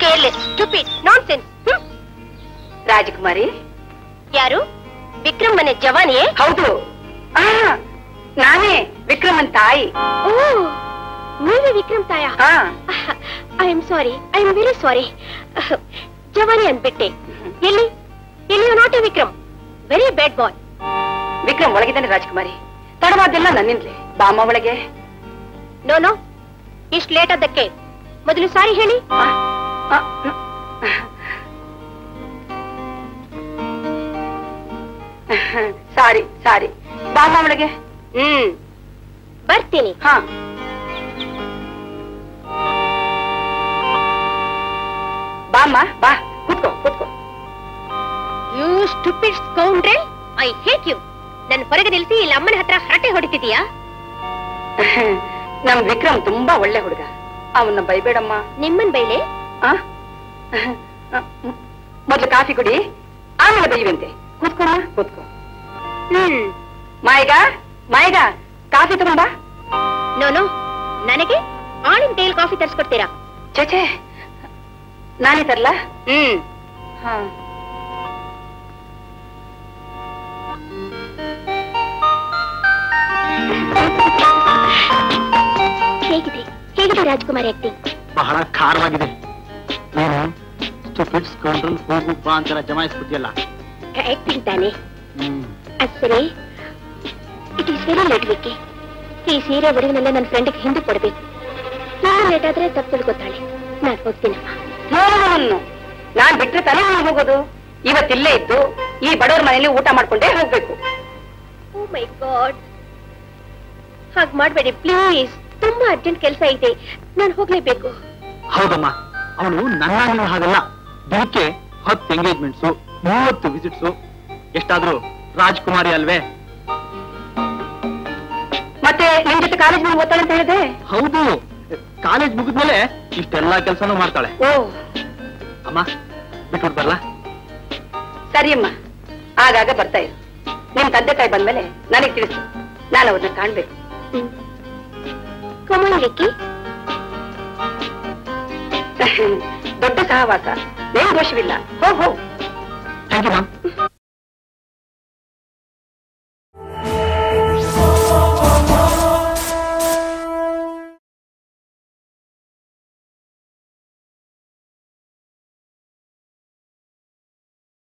Careless stupid nonsense ರಾಜಕುಮಾರಿ ಯಾರು ವಿಕ್ರಮ್ ಮನೆ ಜವಾನಿಯೇ ಹೌದು ಆ, ನಾನೇ ವಿಕ್ರಮನ್ ತಾಯಿ ಓ ನೀವೇ ವಿಕ್ರಮ್ ತಾಯ ಹಾ I am sorry I am very sorry ಜವಾನಿ ಅಂದ್ಬಿಟ್ಟೆ ಎಲ್ಲಿ ಎಲ್ಲಿ not a Vikram very bad boy Vikram ಒಳಗಿದ್ದಾನೆ ರಾಜಕುಮಾರಿ ತಡವಾದ್ದೆಲ್ಲ ನನ್ನಿಂದಲೇ ಬಾಮ ಒಳಗೆ ನೋ ನೋ ಇಷ್ಟು ಲೇಟ್ ಆದಕ್ಕೆ ಮೊದಲು ಸಾರಿ ಹೇಳಿ ಆ, ಆ, ನ- ಸಾರಿ ಸಾರಿ ಬಾಮ ಒಳಗೆ ಹ್ಮ್ ಬರ್ತೀನಿ ಹಾ ಬಾಮ್ಮ ಬಾ ಕೂತ್ಕೋ ಕೂತ್ಕೋ you stupid scoundrel I hate you ನನ್ನ ಹೊರಗೆ ನಿಲ್ಲಿಸಿ ಇಲ್ಲಿ ಅಮ್ಮನ ಹತ್ರ ಹರಟೆ ಹೊಡಿತಿದೀಯಾ ನಮ್ ವಿಕ್ರಮ್ ತುಂಬಾ ಒಳ್ಳೆ ಹುಡುಗ ಅವನ್ನ ಬೈಬೇಡಮ್ಮ ನಿಮ್ಮನ್ ಬೈಲೆ ಆ? ಮೊದ್ಲು ಕಾಫಿ ಕುಡಿ ಆಮೇಲೆ ಬೈಯುವಂತೆ ಕೂತ್ಕೋಣ ಕೂತ್ಕೋ ಹ್ಮ್ ಮಾಯಿಗ ಮಾಯಿಗ ಕಾಫಿ ತಗೊಂಬಾ ನೋ ನೋ ನನಗೆ ಆಳಿನ ಕೈಯಲ್ಲಿ ಕಾಫಿ ತರಿಸ್ಕೊಡ್ತೀರಾ ಚೇಚೆ ನಾನೇ ತರ್ಲಾ ಹ್ಮ್ ಹಾ ಹೇಗಿದೆ ಹೇಗಿದೆ ರಾಜ್ಕುಮಾರ್ ಆಕ್ಟಿಂಗ್ ಬಹಳ ಖಾರವಾಗಿದೆ ನೀನು ಸ್ಟುಪಿಡ್ ಸ್ಕೌಂಡ್ರಲ್ ಹೋಗು ಬಾ ಅಂತೆಲ್ಲ ಜಮಾಯಿಸ್ಬಿಟ್ಟಿಯಲ್ಲ ಆಕ್ಟಿಂಗ್ ತಾನೆ ಹ್ಮ್ ಅದ್ ಸರಿ it is very late Vicky ಈ ಸೀರೆ ಒಡಗಿನೆಲ್ಲ ನನ್ನ ಫ್ರೆಂಡ್ಗೆ ಹಿಂದೆ ಕೊಡ್ಬೇಕು ನಾನು ಲೇಟ್ ಆದ್ರೆ ತಪ್ಪು ತಿಳ್ಕೊತಾಳೆ ನಾನು ಹೋಗ್ತೀನಮ್ಮ ನೋವನ್ನು ನಾನ್ ಬಿಟ್ರೆ ತಾನೇ ನಾನು ಹೋಗೋದು ಇವತ್ತಿಲ್ಲೇ ಇದ್ದು ಈ ಬಡವ್ರ ಮನೆಯಲ್ಲಿ ಊಟ ಮಾಡ್ಕೊಂಡೇ ಹೋಗ್ಬೇಕು ಓ ಮೈ ಗಾಡ್ ಹಾಗ್ ಮಾಡ್ಬೇಡಿ ಪ್ಲೀಸ್ ತುಂಬಾ ಅರ್ಜೆಂಟ್ ಕೆಲಸ ಇದೆ ನಾನು ಹೋಗ್ಲೇಬೇಕು ಹೌದಮ್ಮ ಅವನು ನನ್ನ ನೀವು ಹಾಗಲ್ಲ ದಿನಕ್ಕೆ ಹತ್ತು ಎಂಗೇಜ್ಮೆಂಟ್ಸು ಮೂವತ್ತು ವಿಸಿಟ್ಸು ಎಷ್ಟಾದ್ರೂ ರಾಜ್ಕುಮಾರಿ ಅಲ್ವೇ ಮತ್ತೆ ನಿಮ್ ಜೊತೆ ಕಾಲೇಜ್ ಮೇಲೆ ಓದ್ತಾಳೆ ಅಂತ ಹೇಳಿದೆ ಹೌದು ಕಾಲೇಜ್ ಮುಗಿದ್ಮೇಲೆ ಇಷ್ಟೆಲ್ಲಾ ಕೆಲಸನೂ ಮಾಡ್ತಾಳೆ ಓ ಅಮ್ಮ ಬಿಟ್ಬಿಟ್ಟು ಬರ್ಲಾ ಸರಿ ಅಮ್ಮ ಆಗಾಗ ಬರ್ತಾ ಇರು ನಿಮ್ ತಂದೆ ತಾಯಿ ಬಂದ್ಮೇಲೆ ನನಗೆ ತಿಳಿಸು ನಾನು ಅವ್ರನ್ನ ಕಾಣ್ಬೇಕು ಕಮಾನ್ ವಿಕ್ಕಿ ದೊಡ್ಡ ಸಹವಾಸ ಏನ್ ದೋಷವಿಲ್ಲ ಹೋಗ್ ಹೋಗ್ ಥ್ಯಾಂಕ್ ಯು ಮ್ಯಾಮ್